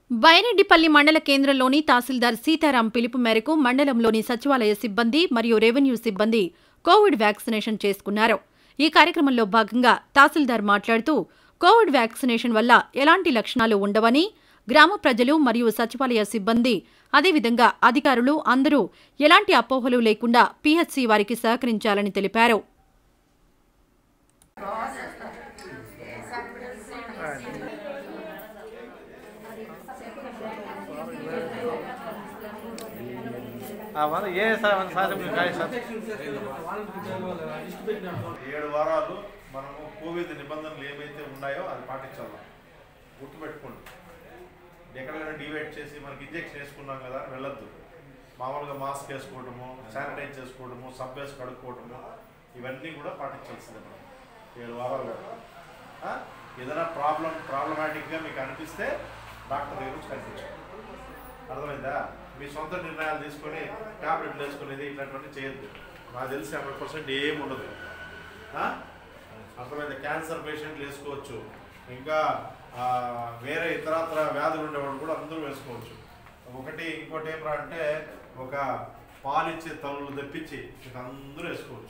బైరెడ్డిపల్లి మండల కేంద్రంలోని తహసీల్దార్ సీతారాం పిలుపు మేరకు మండలంలోని సచివాలయ సిబ్బంది మరియు రెవెన్యూ సిబ్బంది కోవిడ్ వ్యాక్సినేషన్ చేసుకున్నారు ఈ కార్యక్రమంలో భాగంగా తహసీల్దార్ మాట్లాడుతూ కోవిడ్ వ్యాక్సినేషన్ వల్ల ఎలాంటి లక్షణాలు ఉండవని గ్రామ ప్రజలు మరియు సచివాలయ సిబ్బంది అదేవిధంగా అధికారులు అందరూ ఎలాంటి అపోహలు లేకుండా పీహెచ్సీ వారికి సహకరించాలని తెలిపారు అవన్నీ ఏ సార్ సాధ్యం కాదు సార్ ఏడు వారాలు మనము కోవిడ్ నిబంధనలు ఏవైతే ఉన్నాయో అది పాటించాలి గుర్తుపెట్టుకోండి ఎక్కడైనా డివైడ్ చేసి మనకి ఇంజెక్షన్ వేసుకున్నాం కదా అని వెళ్ళొద్దు మామూలుగా మాస్క్ వేసుకోవడము శానిటైజ్ చేసుకోవడము సబ్ వేసి కడుక్కోవడము ఇవన్నీ కూడా పాటించాల్సిందే మనం ఏడు వారాలు ఆ? ఏదైనా ప్రాబ్లం ప్రాబ్లమాటిక్గా మీకు అనిపిస్తే డాక్టర్ దగ్గర నుంచి కనిపించండి అర్థమైందా మీ సొంత నిర్ణయాలు తీసుకొని ట్యాబ్లెట్లు వేసుకునేది ఇట్లాంటివన్నీ చేయొద్దు నాకు తెలిసి హండ్రెడ్ పర్సెంట్ ఏం ఉండదు ఆ? అర్థమైంది క్యాన్సర్ పేషెంట్లు వేసుకోవచ్చు ఇంకా ఆ, వేరే ఇతరత్ర వ్యాధులు ఉండేవాళ్ళు కూడా అందరూ వేసుకోవచ్చు ఒకటి ఇంకోటి ఏమరా అంటే ఒక పాలిచ్చే తల్లులు తెప్పించి ఇక అందరూ వేసుకోవచ్చు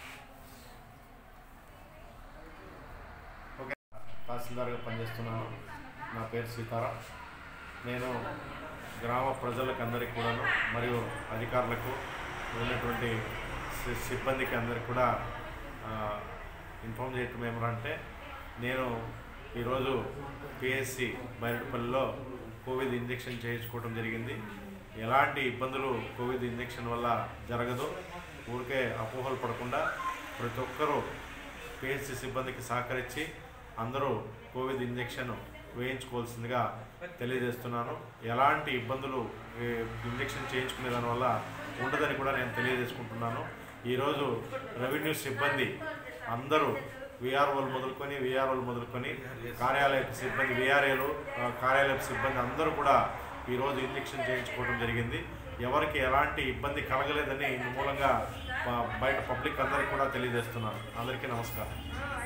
ఓకే తహసీల్దార్గా పనిచేస్తున్నాను నా పేరు సీతారాం నేను గ్రామ ప్రజలకు అందరికీ కూడాను మరియు అధికారులకు ఉన్నటువంటి సి- సిబ్బందికి అందరికి కూడా ఆ, ఇన్ఫామ్ చేయటం ఏమరంటే నేను ఈరోజు పిఎస్సి బయటపల్లిలో కోవిడ్ ఇంజెక్షన్ చేయించుకోవడం జరిగింది ఎలాంటి ఇబ్బందులు కోవిడ్ ఇంజెక్షన్ వల్ల జరగదు ఊరికే అపోహలు పడకుండా ప్రతి ఒక్కరూ పిహెచ్సి సిబ్బందికి సహకరించి అందరూ కోవిడ్ ఇంజెక్షన్ వేయించుకోవాల్సిందిగా తెలియజేస్తున్నాను ఎలాంటి ఇబ్బందులు ఈ ఇంజెక్షన్ చేయించుకునే దానివల్ల ఉండదని కూడా నేను తెలియజేసుకుంటున్నాను ఈరోజు రెవెన్యూ సిబ్బంది అందరూ విఆర్ఓలు మొదలుకొని విఆర్ఓలు మొదలుకొని కార్యాలయపు సిబ్బంది విఆర్ఏలు కార్యాలయపు సిబ్బంది అందరూ కూడా ఈరోజు ఇంజెక్షన్ చేయించుకోవడం జరిగింది ఎవరికి ఎలాంటి ఇబ్బంది కలగలేదని ఇందు మూలంగా ఆ, బయట పబ్లిక్ అందరికీ కూడా తెలియజేస్తున్నాను అందరికీ నమస్కారం